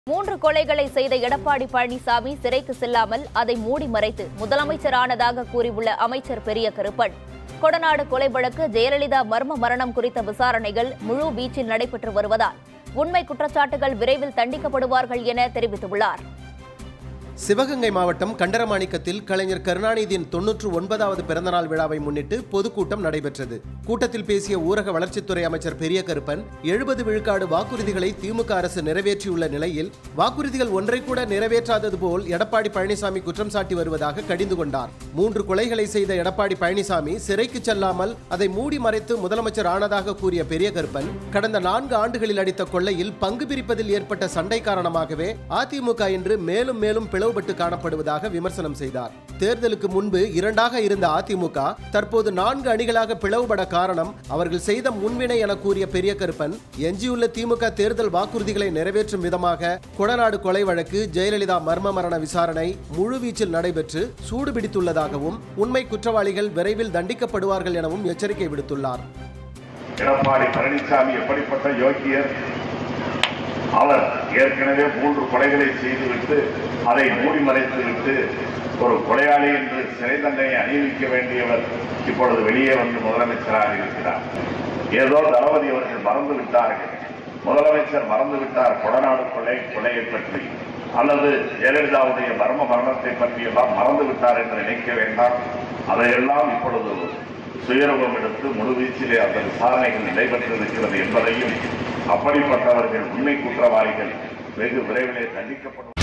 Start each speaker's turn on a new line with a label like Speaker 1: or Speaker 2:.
Speaker 1: மூன்று கொலைகளை செய்த எடப்பாடி பழனிசாமி சிறைக்கு செல்லாமல் அதை மூடி மறைத்து முதலமைச்சரானதாக கூறியுள்ள அமைச்சர் பெரிய கருப்பன் கொடநாடு கொலை வழக்கு ஜெயலலிதா மர்ம மரணம் குறித்த விசாரணைகள் முழு வீச்சில் நடைபெற்று வருவதால் உண்மை குற்றச்சாட்டுகள் விரைவில் தண்டிக்கப்படுவார்கள் என தெரிவித்துள்ளார்
Speaker 2: சிவகங்கை மாவட்டம் கண்டரமாணிக்கத்தில் கலைஞர் கருணாநிதியின் தொன்னூற்று ஒன்பதாவது பிறந்தநாள் விழாவை முன்னிட்டு பொதுக்கூட்டம் நடைபெற்றது கூட்டத்தில் பேசிய ஊரக வளர்ச்சித்துறை அமைச்சர் பெரிய கருப்பன் எழுபது விழுக்காடு வாக்குறுதிகளை திமுக அரசு நிறைவேற்றியுள்ள நிலையில் வாக்குறுதிகள் ஒன்றை கூட நிறைவேற்றாதது போல் எடப்பாடி பழனிசாமி குற்றம் சாட்டி வருவதாக கடிந்து கொண்டார் மூன்று கொலைகளை செய்த எடப்பாடி பழனிசாமி சிறைக்கு செல்லாமல் அதை மூடி மறைத்து முதலமைச்சர் ஆனதாக கூறிய பெரிய கருப்பன் கடந்த நான்கு ஆண்டுகளில் அடித்த கொள்ளையில் பங்கு பிரிப்பதில் ஏற்பட்ட சண்டை காரணமாகவே அதிமுக இன்று மேலும் மேலும் பிளவுபட்டு காணப்படுவதாக விமர்சனம் செய்தார் தேர்தலுக்கு முன்பு இரண்டாக இருந்த அதிமுக தற்போது நான்கு அணிகளாக பிளவுபட காரணம் அவர்கள் செய்த முன்வினை என கூறிய பெரிய கருப்பன் எஞ்சியுள்ள திமுக தேர்தல் வாக்குறுதிகளை நிறைவேற்றும் விதமாக கொடநாடு கொலை வழக்கு ஜெயலலிதா மர்ம மரண விசாரணை முழுவீச்சில் நடைபெற்று சூடுபிடித்துள்ளதாகவும் உண்மை குற்றவாளிகள் விரைவில் தண்டிக்கப்படுவார்கள் எனவும் எச்சரிக்கை விடுத்துள்ளார்
Speaker 3: எடப்பாடி பழனிசாமி எப்படிப்பட்ட யோக்கியர் அவர் ஏற்கனவே மூன்று கொலைகளை செய்துவிட்டு அதை மூடி மறைத்து விட்டு ஒரு கொலையாளி என்று சிறை தண்டனை அணிவிக்க வேண்டியவர் இப்பொழுது வெளியே வந்து முதலமைச்சராக இருக்கிறார் ஏதோ தளபதி அவர்கள் மறந்து விட்டார்கள் முதலமைச்சர் மறந்து விட்டார் கொடநாடு கொலை கொலையை பற்றி அல்லது ஜெயலலிதாவுடைய மர்ம மரணத்தை பற்றி எல்லாம் மறந்து விட்டார் என்று நினைக்க வேண்டாம் அதையெல்லாம் இப்பொழுது சுயரூபம் எடுத்து முழுவீச்சிலே அந்த விசாரணைகள் நடைபெற்றிருக்கிறது என்பதையும் அப்படிப்பட்டவர்கள் உண்மை குற்றவாளிகள் வெகு விரைவிலே தண்டிக்கப்படும்